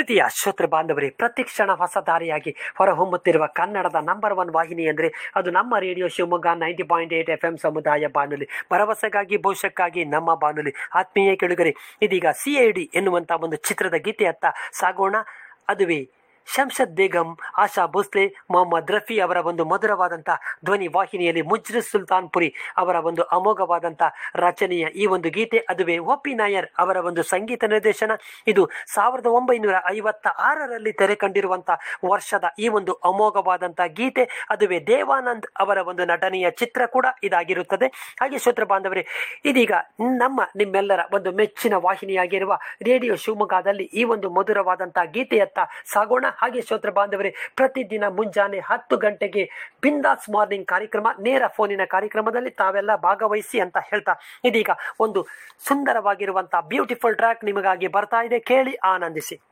ಪ್ರೀತಿಯ ಶ್ರೋತೃ ಬಾಂಧವರೇ ಪ್ರತಿಕ್ಷಣ ಹೊಸ ದಾರಿಯಾಗಿ ಹೊರಹೊಮ್ಮುತ್ತಿರುವ ಕನ್ನಡದ ನಂಬರ್ ಒನ್ ವಾಹಿನಿ ಅಂದರೆ ಅದು ನಮ್ಮ radio Shivamogga ninety point eight F M ಸಮುದಾಯ ಬಾನುಲಿ ಭರವಸೆಗಾಗಿ ಭವಿಷ್ಯಕ್ಕಾಗಿ ನಮ್ಮ ಬಾನುಲಿ ಆತ್ಮೀಯ ಕೆಳುಗರೆ ಇದೀಗ ಸಿ ಐ ಡಿ ಎನ್ನುವಂಥ ಒಂದು ಚಿತ್ರದ ಗೀತೆಯತ್ತ ಸಾಗೋಣ ಅದುವೇ ಶಂಷದ್ ಬೇಗಂ ಆಶಾ ಭೋಸ್ಲೆ ಮೊಹಮ್ಮದ್ ರಫಿ ಅವರ ಒಂದು ಮಧುರವಾದಂಥ ಧ್ವನಿ ವಾಹಿನಿಯಲ್ಲಿ ಮುಜ್ರಿಸ್ ಸುಲ್ತಾನ್ಪುರಿ ಅವರ ಒಂದು ಅಮೋಘವಾದಂಥ ರಚನೆಯ ಈ ಒಂದು ಗೀತೆ ಅದುವೇ ಒಪಿ ನಾಯರ್ ಅವರ ಒಂದು ಸಂಗೀತ ನಿರ್ದೇಶನ ಇದು ಸಾವಿರದ ಒಂಬೈನೂರ ಐವತ್ತ ಆರರಲ್ಲಿ ತೆರೆ ಕಂಡಿರುವಂಥ ವರ್ಷದ ಈ ಒಂದು ಅಮೋಘವಾದಂಥ ಗೀತೆ ಅದುವೇ ದೇವಾನಂದ್ ಅವರ ಒಂದು ನಟನೆಯ ಚಿತ್ರ ಕೂಡ ಇದಾಗಿರುತ್ತದೆ ಹಾಗೆ ಶ್ರೋತ್ರ ಬಾಂಧವರೇ ಇದೀಗ ನಮ್ಮ ನಿಮ್ಮೆಲ್ಲರ ಒಂದು ಮೆಚ್ಚಿನ ವಾಹಿನಿಯಾಗಿರುವ ರೇಡಿಯೋ ಶಿವಮೊಗ್ಗದಲ್ಲಿ ಈ ಒಂದು ಮಧುರವಾದಂಥ ಗೀತೆಯತ್ತ ಸಾಗೋಣ ಹಾಗೆ ಶ್ರೋತ್ರ ಬಾಂಧವರೇ ಪ್ರತಿದಿನ ಮುಂಜಾನೆ ಹತ್ತು ಗಂಟೆಗೆ ಬಿಂದಾಸ್ ಮಾರ್ನಿಂಗ್ ಕಾರ್ಯಕ್ರಮ ನೇರ ಫೋನಿನ ಕಾರ್ಯಕ್ರಮದಲ್ಲಿ ತಾವೆಲ್ಲ ಭಾಗವಹಿಸಿ ಅಂತ ಹೇಳ್ತಾ ಇದೀಗ ಒಂದು ಸುಂದರವಾಗಿರುವಂತಹ ಬ್ಯೂಟಿಫುಲ್ ಟ್ರ್ಯಾಕ್ ನಿಮಗಾಗಿ ಬರ್ತಾ ಇದೆ ಕೇಳಿ ಆನಂದಿಸಿ